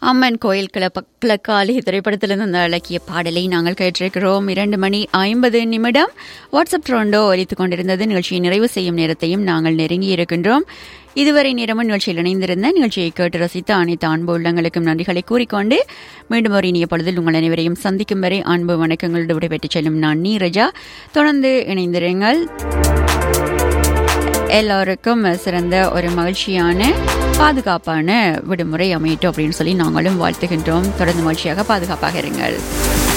அம்மன் கோயில் கிளப்ப கிழக்காலி திரைப்படத்திலிருந்து அந்த அழகிய பாடலை நாங்கள் கேட்டிருக்கிறோம் இரண்டு மணி ஐம்பது நிமிடம் வாட்ஸ்அப் ட்ரோண்டோ ஒலித்துக் கொண்டிருந்தது நிகழ்ச்சியை நிறைவு செய்யும் நேரத்தையும் நாங்கள் நெருங்கி இருக்கின்றோம் இதுவரை நேரமும் நிகழ்ச்சியில் இணைந்திருந்த நிகழ்ச்சியை கேட்டு ரசித்த அனைத்து அன்பு உள்ளங்களுக்கும் நன்றிகளை கூறிக்கொண்டு மீண்டும் ஒரு இனிய பொழுதில் உங்கள் அனைவரையும் சந்திக்கும் வரை அன்பு வணக்கங்களோடு விடைபெற்றுச் செல்லும் நான் நீரஜா தொடர்ந்து இணைந்திருங்கள் எல்லோருக்கும் சிறந்த ஒரு மகிழ்ச்சியான பாதுகாப்பான விடுமுறை அமையட்டும் அப்படின்னு சொல்லி நாங்களும் வாழ்த்துகின்றோம் தொடர்ந்து மகிழ்ச்சியாக பாதுகாப்பாக இருங்கள்